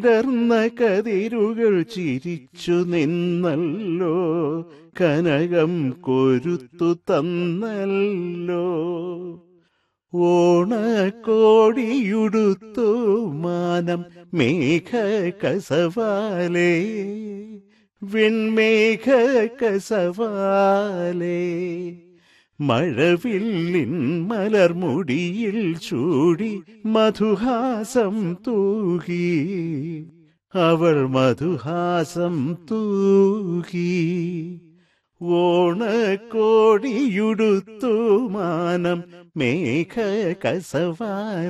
വിടർന്ന കതിരുകൾ ചിരിച്ചു നിന്നല്ലോ കനകം കൊരുത്തു തന്നല്ലോ ഓണക്കോടിയുടുത്തു മാനം മേഘ കസവാലേ വെൺമേഘ കസവാലേ മഴവില്ലിൻ മലർമുടിയിൽ ചൂടി മധുഹാസം തൂകി അവൾ മധുഹാസം തൂകി ഓണക്കോടിയുടുത്തു മാനം മേഘ കസവാല